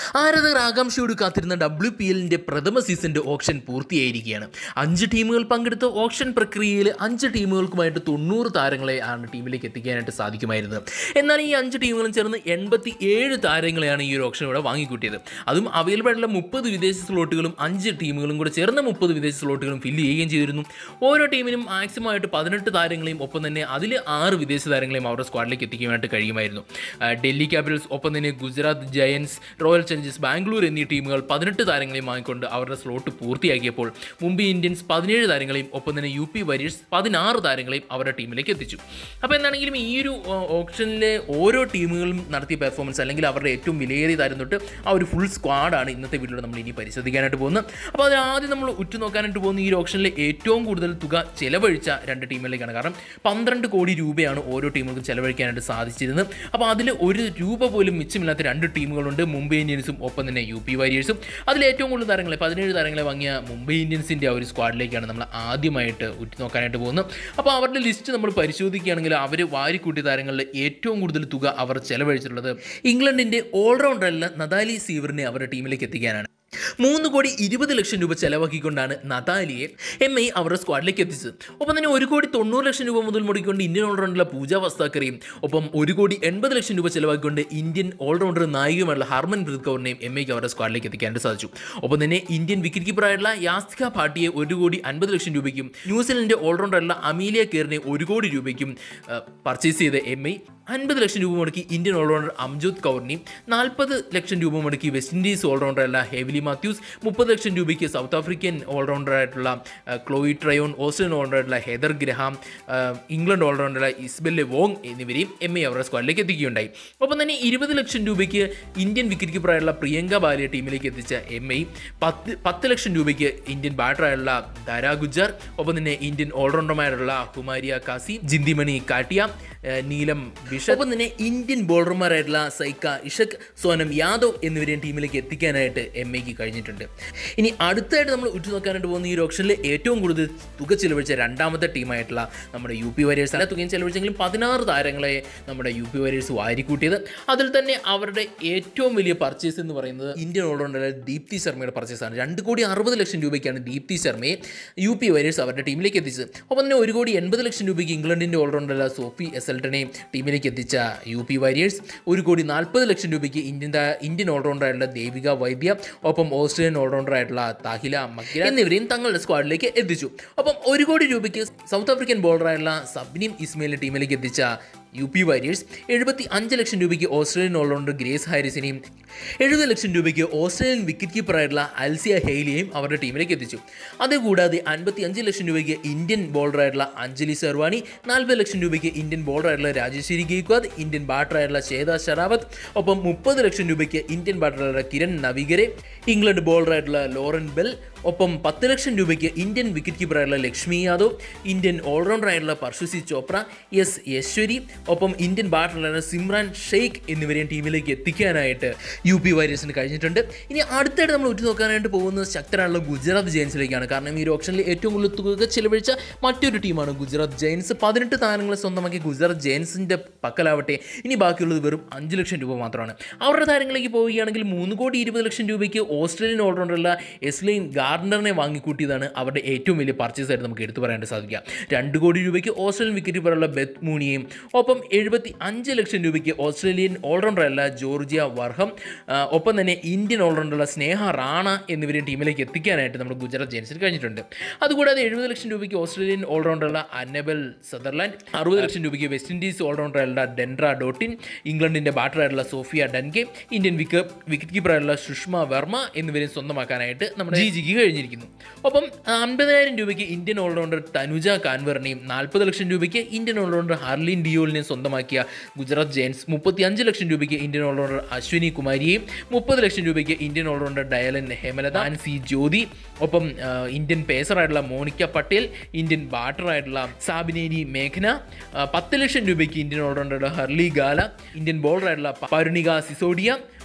ആരാധകർ ആകാംക്ഷയോട് കാത്തിരുന്ന W P എല്ലിൻ്റെ പ്രഥമ സീസണിൻ്റെ ഓപ്ഷൻ പൂർത്തിയായിരിക്കുകയാണ് അഞ്ച് ടീമുകൾ പങ്കെടുത്ത ഓപ്ഷൻ പ്രക്രിയയിൽ അഞ്ച് ടീമുകൾക്കുമായിട്ട് തൊണ്ണൂറ് താരങ്ങളെ ആണ് ടീമിലേക്ക് എത്തിക്കാനായിട്ട് സാധിക്കുമായിരുന്നത് എന്നാൽ ഈ അഞ്ച് ടീമുകളും ചേർന്ന് എൺപത്തി ഏഴ് താരങ്ങളെയാണ് ഈ ഒരു ഓപ്ഷനിലൂടെ വാങ്ങിക്കൂട്ടിയത് അതും അവൈലബിൾ ആയിട്ടുള്ള മുപ്പത് വിദേശ സ്ലോട്ടുകളും അഞ്ച് ടീമുകളും കൂടെ ചേർന്ന് മുപ്പത് വിദേശ സ്ലോട്ടുകളും ഫില്ല് ചെയ്യുകയും ചെയ്തിരുന്നു ഓരോ ടീമിനും മാക്സിമം ആയിട്ട് പതിനെട്ട് താരങ്ങളെയും ഒപ്പം തന്നെ അതിൽ ആറ് വിദേശ താരങ്ങളെയും അവരുടെ സ്ക്വാഡിലേക്ക് എത്തിക്കുവാനായിട്ട് കഴിയുമായിരുന്നു ആ, ഡൽഹി ക്യാപിറ്റൽസ് ഒപ്പം തന്നെ Gujarat Giants Royal Challengers Bangalore എന്നീ ടീമുകൾ പതിനെട്ട് താരങ്ങളെയും വാങ്ങിക്കൊണ്ട് അവരുടെ സ്ലോട്ട് പൂർത്തിയാക്കിയപ്പോൾ മുംബൈ ഇന്ത്യൻസ് പതിനേഴ് താരങ്ങളെയും ഒപ്പം തന്നെ യു പി വരീഴ്സ് പതിനാറ് താരങ്ങളെയും അവരുടെ ടീമിലേക്ക് എത്തിച്ചു അപ്പോൾ എന്താണെങ്കിലും ഈ ഒരു ഓപ്ഷനിലെ ഓരോ ടീമുകളും നടത്തിയ പെർഫോമൻസ് അല്ലെങ്കിൽ അവരുടെ ഏറ്റവും വിലയേറിയ താരം തൊട്ട് ആ ഒരു ഫുൾ സ്ക്വാഡാണ് ഇന്നത്തെ വീഡിയോയിൽ നമ്മൾ ഇനി പരിശോധിക്കാനായിട്ട് പോകുന്നത് അപ്പോൾ അതിൽ ആദ്യം നമ്മൾ ഉറ്റുനോക്കാനായിട്ട് പോകുന്ന ഈ ഒരു ഓപ്ഷനിലെ ഏറ്റവും കൂടുതൽ തുക ചെലവഴിച്ച രണ്ട് ടീമുകളിലേക്കാണ് കാരണം പന്ത്രണ്ട് കോടി രൂപയാണ് ഓരോ ടീമുകൾക്കും ചെലവഴിക്കാനായിട്ട് സാധിച്ചിരുന്നത് അപ്പോൾ അതിൽ ഒരു രൂപ പോലും മിച്ചമില്ലാത്ത രണ്ട് ടീമുകളുണ്ട് മുംബൈ ഇന്ത്യൻസും ഒപ്പം തന്നെ യു പി വാരിയേഴ്സും അതിൽ ഏറ്റവും കൂടുതൽ താരങ്ങളെ പതിനേഴ് താരങ്ങളെ വാങ്ങിയ മുംബൈ ഇന്ത്യൻസിൻ്റെ ആ ഒരു സ്ക്വാഡിലേക്കാണ് നമ്മൾ ആദ്യമായിട്ട് ഉറ്റുനോക്കാനായിട്ട് പോകുന്നത് അപ്പോൾ അവരുടെ ലിസ്റ്റ് നമ്മൾ പരിശോധിക്കുകയാണെങ്കിൽ അവർ വാരിക്കൂട്ടിയ താരങ്ങളിൽ ഏറ്റവും കൂടുതൽ തുക അവർ ചെലവഴിച്ചിട്ടുള്ളത് ഇംഗ്ലണ്ടിൻ്റെ ഓൾറൗണ്ടറിൽ നദാലി സീവറിനെ അവരുടെ ടീമിലേക്ക് എത്തിക്കാനാണ് മൂന്ന് കോടി ഇരുപത് ലക്ഷം രൂപ ചെലവാക്കിക്കൊണ്ടാണ് നതാലിയെ എം ഐ അവരുടെ സ്ക്വാഡിലേക്ക് എത്തിച്ചത് ഒപ്പം തന്നെ ഒരു കോടി തൊണ്ണൂറ് ലക്ഷം രൂപ മുതൽ മുടക്കിക്കൊണ്ട് ഇന്ത്യൻ ഓൾറൗണ്ടറിലെ പൂജ വസ്താക്കറയും ഒപ്പം ഒരു കോടി എൺപത് ലക്ഷം രൂപ ചെലവാക്കിക്കൊണ്ട് ഇന്ത്യൻ ഓൾറൗണ്ടർ നായികയുമായുള്ള ഹർമൻ പ്രീത് കൗറിനെയും എം ഐക്ക് അവരുടെ സ്ക്വാഡിലേക്ക് എത്തിക്കാനായിട്ട് സാധിച്ചു ഒപ്പം തന്നെ ഇന്ത്യൻ വിക്കറ്റ് കീപ്പറായിട്ടുള്ള യാസ്തിക ഭാട്ടിയെ ഒരു കോടി അൻപത് ലക്ഷം രൂപയ്ക്കും ന്യൂസിലൻഡിൻ്റെ ഓൾറൗണ്ടറായിട്ടുള്ള അമീലിയ കെയറിനെ ഒരു കോടി രൂപയ്ക്കും പർച്ചേസ് ചെയ്ത എം ഐ അൻപത് ലക്ഷം രൂപ മുടക്കി ഇന്ത്യൻ ഓൾറൗണ്ടർ അംജോത് കൗറിനെയും നാൽപ്പത് ലക്ഷം രൂപ മുടക്കി വെസ്റ്റ് ഇൻഡീസ് ഓൾറൗണ്ടറായിട്ടുള്ള ഹെവിലി മാത്യൂസ് മുപ്പത് ലക്ഷം രൂപയ്ക്ക് സൗത്ത് ആഫ്രിക്കൻ ഓൾറൗണ്ടറായിട്ടുള്ള ആ, ക്ലോയി ട്രയോൺ ഓസ്ട്രേലിയൻ ഓൾറൗണ്ടറായിട്ടുള്ള ഹെദർ ഗ്രഹാം ആ, ഇംഗ്ലണ്ട് ഓൾറൗണ്ടറായ ഇസ്ബെല്ലെ വോങ് എന്നിവരെയും എം എ അവരുടെ സ്ക്വാഡിലേക്ക് എത്തിക്കുകയുണ്ടായി ഒപ്പം തന്നെ ഇരുപത് ലക്ഷം രൂപയ്ക്ക് ഇന്ത്യൻ വിക്കറ്റ് കീപ്പറായുള്ള പ്രിയങ്ക ബാലിയ ടീമിലേക്ക് എത്തിച്ച എം ഐ പത്ത് പത്ത് ലക്ഷം രൂപയ്ക്ക് ഇന്ത്യൻ ബാറ്ററായുള്ള ദാരാ ഗുജർ ഒപ്പം തന്നെ ഇന്ത്യൻ ഓൾറൗണ്ടർമാരുള്ള ഹുമാരിയ കാസി ജിന്തിമണി കാട്ടിയ ആ, നീലം ബിഷപ്പ് ഒപ്പം തന്നെ ഇന്ത്യൻ ബോളർമാരായിട്ടുള്ള സൈക്ക ഇഷക് സോനം യാദവ് എന്നിവരെയും ടീമിലേക്ക് എത്തിക്കാനായിട്ട് എം എക്ക് കഴിഞ്ഞിട്ടുണ്ട് ഇനി അടുത്തായിട്ട് നമ്മൾ ഉറ്റുനോക്കാനായിട്ട് പോകുന്ന ഈ ഒരു ഓപ്ഷനിൽ ഏറ്റവും കൂടുതൽ തുക ചെലവഴിച്ച രണ്ടാമത്തെ ടീമായിട്ടുള്ള നമ്മുടെ യു പി വാരിയേഴ്സ് അല്ല തുകയും ചെലവഴിച്ചെങ്കിലും പതിനാറ് താരങ്ങളെ നമ്മുടെ യു പി വാരിയേഴ്സ് വാരിക്കൂട്ടിയത് അതിൽ തന്നെ അവരുടെ ഏറ്റവും വലിയ പർച്ചേസ് എന്ന് പറയുന്നത് ഇന്ത്യൻ ഓൾറൗണ്ടർ ദീപ്തി ശർമ്മയുടെ പർച്ചേസാണ് രണ്ട് കോടി അറുപത് ലക്ഷം രൂപയ്ക്കാണ് ദീപ്തി ശർമ്മയെ യു പി വാരിയേഴ്സ് അവരുടെ ടീമിലേക്ക് എത്തിച്ചത് ഒപ്പം തന്നെ ഒരു കോടി എൺപത് ലക്ഷം രൂപയ്ക്ക് ഇംഗ്ലണ്ടിൻ്റെ ഓൾറൗണ്ടർ സോഫി എസൽട്ടനെ ടീമിലേക്ക് എത്തിച്ച യു പി വാരിയേഴ്സ് ഒരു കോടി നാൽപ്പത് ലക്ഷം രൂപയ്ക്ക് ഇന്ത്യൻ താ- ഇന്ത്യൻ ഓൾറൗണ്ടറായിട്ടുള്ള ദേവിക വൈദ്യ ഒപ്പം ഓസ്ട്രേലിയൻ ഓൾറൗണ്ടറായിട്ടുള്ള താഹില മക്കിര എന്നിവരെയും തങ്ങളുടെ സ്ക്വാഡിലേക്ക് എത്തിച്ചു ഒപ്പം ഒരു കോടി രൂപയ്ക്ക് സൗത്ത് ആഫ്രിക്കൻ ബോളറായിട്ടുള്ള സബ്നിം ഇസ്മയിലിനെ ടീമിലേക്ക് എത്തിച്ച യു പി വാരിയേഴ്സ് എഴുപത്തി അഞ്ച് ലക്ഷം രൂപയ്ക്ക് ഓസ്ട്രേലിയൻ ഓൾറൗണ്ടർ ഗ്രേസ് ഹാരിസിനെയും എഴുപത് ലക്ഷം രൂപയ്ക്ക് ഓസ്ട്രേലിയൻ വിക്കറ്റ് കീപ്പറായിട്ടുള്ള അൽസിയ ഹെയ്ലിയെയും അവരുടെ ടീമിലേക്ക് എത്തിച്ചു അതുകൂടാതെ അൻപത്തി അഞ്ച് ലക്ഷം രൂപയ്ക്ക് ഇന്ത്യൻ ബോളറായിട്ടുള്ള അഞ്ജലി സർവാണി നാൽപ്പത് ലക്ഷം രൂപയ്ക്ക് ഇന്ത്യൻ ബോളറായിട്ടുള്ള രാജേശ്വരി ഗെയ്ക്വാദ് ഇന്ത്യൻ ബാറ്ററായിട്ടുള്ള ശ്വേത ഷറാവത്ത് ഒപ്പം മുപ്പത് ലക്ഷം രൂപയ്ക്ക് ഇന്ത്യൻ ബാറ്ററായിട്ടുള്ള കിരൺ നവികരെ ഇംഗ്ലണ്ട് ബോളറായിട്ടുള്ള ലോറൻ ബെൽ ഒപ്പം പത്ത് ലക്ഷം രൂപയ്ക്ക് ഇന്ത്യൻ വിക്കറ്റ് കീപ്പറായിട്ടുള്ള ലക്ഷ്മി യാദവ് ഇന്ത്യൻ ഓൾറൗണ്ടറായിട്ടുള്ള പർഷുസി ചോപ്ര എസ് യശ്വരി ഒപ്പം ഇന്ത്യൻ ബാറ്ററായിട്ടുള്ള സിമ്രാൻ ഷെയ്ഖ് എന്നിവരെയും ടീമിലേക്ക് എത്തിക്കാനായിട്ട് യു പി വാരിയേഴ്സിന് കഴിഞ്ഞിട്ടുണ്ട് ഇനി അടുത്തായിട്ട് നമ്മൾ ഉറ്റു നോക്കാനായിട്ട് പോകുന്നത് ശക്തരായുള്ള ഗുജറാത്ത് ജയൻസിലേക്കാണ് കാരണം ഈ ഒരു ഓപ്ഷനിൽ ഏറ്റവും കൂടുതൽ തുക ചെലവഴിച്ച മറ്റൊരു ടീമാണ് ഗുജറാത്ത് ജയൻസ് പതിനെട്ട് താരങ്ങളെ സ്വന്തമാക്കി ഗുജറാത്ത് ജയൻസിൻ്റെ പക്കലാവട്ടെ ഇനി ബാക്കിയുള്ളത് വെറും അഞ്ച് ലക്ഷം രൂപ മാത്രമാണ് അവരുടെ താരങ്ങളിലേക്ക് പോവുകയാണെങ്കിൽ മൂന്ന് കോടി ഇരുപത് ലക്ഷം രൂപയ്ക്ക് ഓസ്ട്രേലിയൻ ഓൾറൗണ്ടറുള്ള എസ്ലൈൻ ഗാർഡനറിനെ വാങ്ങിക്കൂട്ടിയതാണ് അവരുടെ ഏറ്റവും വലിയ പർച്ചേസ് ആയിട്ട് നമുക്ക് എടുത്തു പറയാനായിട്ട് സാധിക്കുക രണ്ട് കോടി രൂപയ്ക്ക് ഓസ്ട്രേലിയൻ വിക്കറ്റ് കീപ്പറുള്ള ബെത്ത് മൂണിയെയും ഒപ്പം എഴുപത്തി അഞ്ച് ലക്ഷം രൂപയ്ക്ക് ഓസ്ട്രേലിയൻ ഓൾറൗണ്ടറല്ല ജോർജിയ വർഹം ആ, ഒപ്പം തന്നെ ഇന്ത്യൻ ഓൾറൗണ്ടറുള്ള സ്നേഹ റാണ എന്നിവരെയും ടീമിലേക്ക് എത്തിക്കാനായിട്ട് നമ്മുടെ ഗുജറാത്ത് ജയൻസിന് കഴിഞ്ഞിട്ടുണ്ട് അതുകൂടാതെ എഴുപത് ലക്ഷം രൂപയ്ക്ക് ഓസ്ട്രേലിയൻ ഓൾറൗണ്ടറുള്ള അന്നബൽ സദർലാൻഡ് അറുപത് ലക്ഷം രൂപയ്ക്ക് വെസ്റ്റ് ഇൻഡീസ് ഓൾറൗണ്ടറായിട്ടുള്ള ഡെൻഡ്ര ഡോട്ടിൻ ഇംഗ്ലണ്ടിൻ്റെ ബാറ്ററായിട്ടുള്ള Sophia Dunkley Indian wicket wicket കീപ്പറായിട്ടുള്ള സുഷ്മ വർമ്മ എന്നിവരെ സ്വന്തമാക്കാനായിട്ട് നമ്മുടെ ജി ജിക്ക് കഴിഞ്ഞിരിക്കുന്നു ഒപ്പം അൻപതിനായിരം രൂപയ്ക്ക് ഇന്ത്യൻ ഓൾറൗണ്ടർ തനുജ കാൻവറിനെയും നാൽപ്പത് ലക്ഷം രൂപയ്ക്ക് ഇന്ത്യൻ ഓൾറൗണ്ടർ ഹർലിൻ ഡിയോളിനെയും സ്വന്തമാക്കിയ ഗുജറാത്ത് ജയൻസ് മുപ്പത്തി അഞ്ച് ലക്ഷം രൂപയ്ക്ക് ഇന്ത്യൻ ഓൾറൗണ്ടർ അശ്വിനി കുമാരിയെയും മുപ്പത് ലക്ഷം രൂപയ്ക്ക് ഇന്ത്യൻ ഓൾറൗണ്ടർ ഡയലൻ ഹേമലത ആൻസി ജ്യോതി ഒപ്പം ആ, ഇന്ത്യൻ പേസറായിട്ടുള്ള മോണിക്ക പട്ടേൽ ഇന്ത്യൻ ബാറ്ററായിട്ടുള്ള സാബിനേരി മേഘന ആ, പത്ത് ലക്ഷം രൂപയ്ക്ക് Indian allrounder Harley Gala Indian ബോളറായിട്ടുള്ള പരുണിക സിസോഡിയ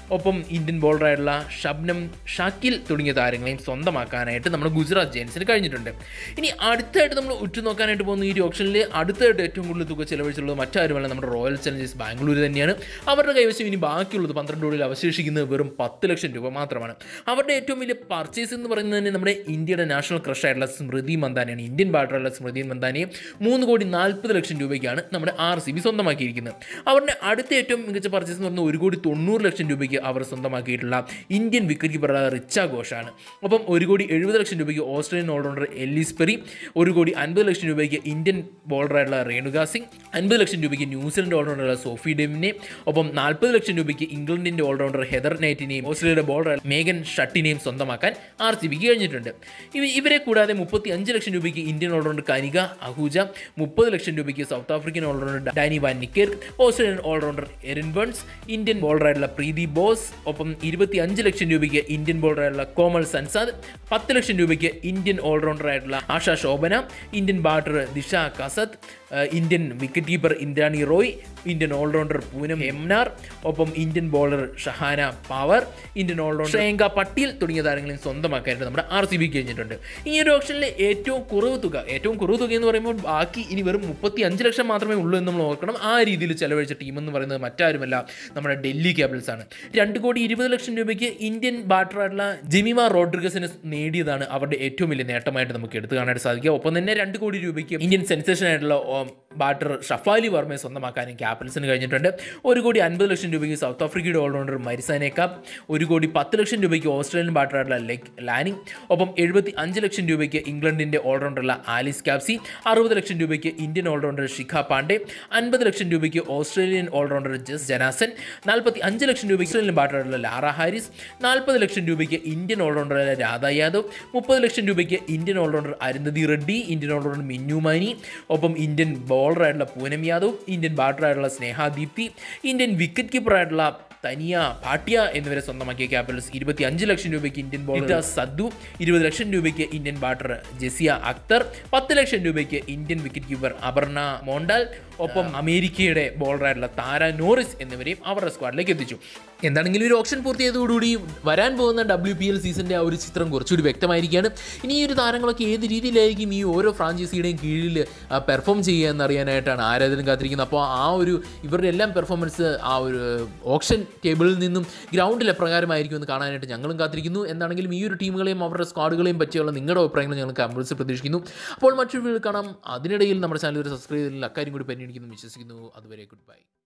ഒപ്പം ഇന്ത്യൻ ബോളറായിട്ടുള്ള ഷബ്നം ഷാക്കിൽ തുടങ്ങിയ താരങ്ങളെയും സ്വന്തമാക്കാനായിട്ട് നമ്മുടെ ഗുജറാത്ത് ജയൻസിന് കഴിഞ്ഞിട്ടുണ്ട് ഇനി അടുത്തായിട്ട് നമ്മൾ ഉറ്റുനോക്കാനായിട്ട് പോകുന്ന ഈ ഒരു ഓപ്ഷനിൽ അടുത്തായിട്ട് ഏറ്റവും കൂടുതൽ തുക ചെലവഴിച്ചുള്ളത് മറ്റാരുമല്ല നമ്മുടെ റോയൽ ചലഞ്ചേഴ്സ് ബാംഗ്ലൂർ തന്നെയാണ് അവരുടെ കൈവശം ഇനി ബാക്കിയുള്ളത് പന്ത്രണ്ട് കോടിയിൽ അവശേഷിക്കുന്നത് വെറും പത്ത് ലക്ഷം രൂപ മാത്രമാണ് അവരുടെ ഏറ്റവും വലിയ പർച്ചേസ് എന്ന് പറയുന്നത് തന്നെ നമ്മുടെ ഇന്ത്യയുടെ നാഷണൽ ക്രഷ് ആയിട്ടുള്ള സ്മൃതി മന്ദാനയാണ് ഇന്ത്യൻ ബാറ്ററുള്ള സ്മൃതി മന്ദാനയെ മൂന്ന് കോടി നാൽപ്പത് ലക്ഷം രൂപയ്ക്കാണ് നമ്മുടെ ആർ സി ബി സ്വന്തമാക്കിയിരിക്കുന്നത് അവരുടെ അടുത്ത ഏറ്റവും മികച്ച പർച്ചേസ് എന്ന് പറഞ്ഞാൽ ഒരു കോടി തൊണ്ണൂറ് ലക്ഷം രൂപയ്ക്ക് അവർ സ്വന്തമാക്കിയിട്ടുള്ള ഇന്ത്യൻ വിക്കറ്റ് കീപ്പറായ റിച്ച ഘോഷാണ് അപ്പം ഒരു കോടി എഴുപത് ലക്ഷം രൂപയ്ക്ക് ഓസ്ട്രേലിയൻ ഓൾറൗണ്ടർ എല്ലിസ് പെറി ഒരു കോടി അൻപത് ലക്ഷം രൂപയ്ക്ക് ഇന്ത്യൻ ബോളറായിട്ടുള്ള രേണുക സിംഗ് അൻപത് ലക്ഷം രൂപയ്ക്ക് ന്യൂസിലൻഡ് ഓൾറൗണ്ടറുള്ള സോഫി ഡെമിനെ ഒപ്പം നാൽപ്പത് ലക്ഷം രൂപയ്ക്ക് ഇംഗ്ലണ്ടിൻ്റെ ഓൾറൗണ്ടർ ഹെദർ നൈറ്റിനെയും ഓസ്ട്രേലിയയുടെ ബോളർ മേഗൻ ഷട്ടിനെയും സ്വന്തമാക്കാൻ ആർ സി ബിക്ക് കഴിഞ്ഞിട്ടുണ്ട് ഇവ ഇവരെ കൂടാതെ മുപ്പത്തി അഞ്ച് ലക്ഷം രൂപയ്ക്ക് ഇന്ത്യൻ ഓൾറൗണ്ടർ കനിക അഹൂജ മുപ്പത് ലക്ഷം രൂപയ്ക്ക് South African allrounder Dane van Niekerk Australian allrounder Erin Burns Indian ബോളറായിട്ടുള്ള പ്രീതി ബോസ് ഒപ്പം ഇരുപത്തി അഞ്ച് ലക്ഷം രൂപയ്ക്ക് ഇന്ത്യൻ ബോളറായിട്ടുള്ള കോമൾ സൻസാദ് പത്ത് ലക്ഷം രൂപയ്ക്ക് ഇന്ത്യൻ ഓൾറൗണ്ടറായിട്ടുള്ള ആശ ശോഭന ഇന്ത്യൻ ബാറ്റർ ദിഷ കസത്ത് ഏഹ് Indian wicketkeeper Indrani Roy Indian allrounder Poonam എംനാർ ഒപ്പം Indian bowler Sahana Pawar Indian allrounder Shreyanka Patil തുടങ്ങിയ താരങ്ങളെയും സ്വന്തമാക്കാനായിട്ട് നമ്മുടെ ആർ സി ബി കഴിഞ്ഞിട്ടുണ്ട് ഈ ഒരു ഓപ്ഷനിലെ ഏറ്റവും കുറവ് തുക ഏറ്റവും കുറവ് തുക എന്ന് പറയുമ്പോൾ ബാക്കി ഇനി വെറും മുപ്പത്തി അഞ്ച് ലക്ഷം മാത്രമേ ഉള്ളൂ എന്ന് നമ്മൾ ഓർക്കണം ആ രീതിയിൽ ചെലവഴിച്ച ടീം എന്ന് പറയുന്നത് മറ്റാരുമല്ല നമ്മുടെ ഡൽഹി ക്യാപിറ്റൽസ് ആണ് രണ്ട് കോടി ഇരുപത് ലക്ഷം രൂപയ്ക്ക് ഇന്ത്യൻ ബാറ്ററായിട്ടുള്ള ജിമിമ റോഡ്രിഗസിന് നേടിയതാണ് അവരുടെ ഏറ്റവും വലിയ നേട്ടമായിട്ട് നമുക്ക് എടുത്തു കാണാനായിട്ട് സാധിക്കുക ഒപ്പം തന്നെ രണ്ട് കോടി രൂപയ്ക്ക് ഇന്ത്യൻ സെൻസേഷൻ ആയിട്ടുള്ള ബാറ്റർ ഷഫാലി വർമ്മയെ സ്വന്തമാക്കാനും ക്യാപിറ്റൽസിന് കഴിഞ്ഞിട്ടുണ്ട് ഒരു കോടി അൻപത് ലക്ഷം രൂപയ്ക്ക് സൗത്ത് ആഫ്രിക്കയുടെ ഓൾറൗണ്ടർ മരിസാനെ കപ്പ് ഒരു കോടി പത്ത് ലക്ഷം രൂപയ്ക്ക് ഓസ്ട്രേലിയൻ ബാറ്ററായിട്ടുള്ള ലെഗ് ലാനിങ് ഒപ്പം എഴുപത്തി അഞ്ച് ലക്ഷം രൂപയ്ക്ക് ഇംഗ്ലണ്ടിൻ്റെ ഓൾറൗണ്ടറുള്ള ആലിസ് കാപ്സി അറുപത് ലക്ഷം രൂപയ്ക്ക് ഇന്ത്യൻ ഓൾറൗണ്ടർ ശിഖ പാണ്ഡെ അൻപത് ലക്ഷം രൂപയ്ക്ക് ഓസ്ട്രേലിയൻ ഓൾറൗണ്ടർ ജസ് ജനാസൻ നാൽപ്പത്തി അഞ്ച് ലക്ഷം രൂപയ്ക്ക് ഓസ്ട്രേലിയൻ ബാറ്ററായിട്ടുള്ള ലാറ ഹാരിസ് നാൽപ്പത് ലക്ഷം രൂപയ്ക്ക് ഇന്ത്യൻ ഓൾറൗണ്ടറായ രാധ യാദവ് മുപ്പത് ലക്ഷം രൂപയ്ക്ക് Indian allrounder Arundhati Reddy Indian allrounder Minnu Mani ഒപ്പം ഇന്ത്യൻ ബോളറായിട്ടുള്ള പൂനം യാദവ് ഇന്ത്യൻ ബാറ്ററായിട്ടുള്ള സ്നേഹ ദീപ്തി ഇന്ത്യൻ വിക്കറ്റ് കീപ്പറായിട്ടുള്ള തനിയ ഭാട്ടിയ എന്നിവരെ സ്വന്തമാക്കിയ ക്യാപിറ്റൽസ് ഇരുപത്തി അഞ്ച് ലക്ഷം രൂപയ്ക്ക് ഇന്ത്യൻ ബോളർ സദ്ദു ഇരുപത് ലക്ഷം രൂപയ്ക്ക് ഇന്ത്യൻ ബാറ്റർ ജെസിയ അക്തർ പത്ത് ലക്ഷം രൂപയ്ക്ക് Indian wicketkeeper Aparna Mondal ഒപ്പം അമേരിക്കയുടെ ബോളറായിട്ടുള്ള താര നോറിസ് എന്നിവരെയും അവരുടെ സ്ക്വാഡിലേക്ക് എത്തിച്ചു എന്താണെങ്കിലും ഒരു ഓപ്ഷൻ പൂർത്തിയായതോടുകൂടി വരാൻ പോകുന്ന ഡബ്ല്യു പി എൽ സീസണിൻ്റെ ആ ഒരു ചിത്രം കുറച്ചുകൂടി വ്യക്തമായിരിക്കുകയാണ് ഇനി ഈ ഒരു താരങ്ങളൊക്കെ ഏത് രീതിയിലായിരിക്കും ഈ ഓരോ ഫ്രാഞ്ചൈസിയുടെയും കീഴിൽ പെർഫോം ചെയ്യുക എന്നറിയാനായിട്ടാണ് ആരാധനം കാത്തിരിക്കുന്നത് അപ്പോൾ ആ ഒരു ഇവരുടെ എല്ലാം പെർഫോമൻസ് ആ ഒരു ഓപ്ഷൻ ടേബിളിൽ നിന്നും ഗ്രൗണ്ടിൽ എപ്രകാരമായിരിക്കും എന്ന് കാണാനായിട്ട് ഞങ്ങളും കാത്തിരിക്കുന്നു എന്താണെങ്കിലും ഈ ഒരു ടീമുകളെയും അവരുടെ സ്ക്വാഡുകളെയും പറ്റിയുള്ള നിങ്ങളുടെ അഭിപ്രായങ്ങൾ ഞങ്ങൾ കമ്പൽസ് പ്രതീക്ഷിക്കുന്നു അപ്പോൾ മറ്റൊരു വീഡിയോ കാണാം അതിനിടയിൽ നമ്മുടെ ചാനൽ ഒരു സബ്സ്ക്രൈബ് ചെയ്തതിൽ അക്കാര്യം കൂടി പരിഗണിക്കുന്നു വിശ്വസിക്കുന്നു അതുവരെ ഗുഡ് ബൈ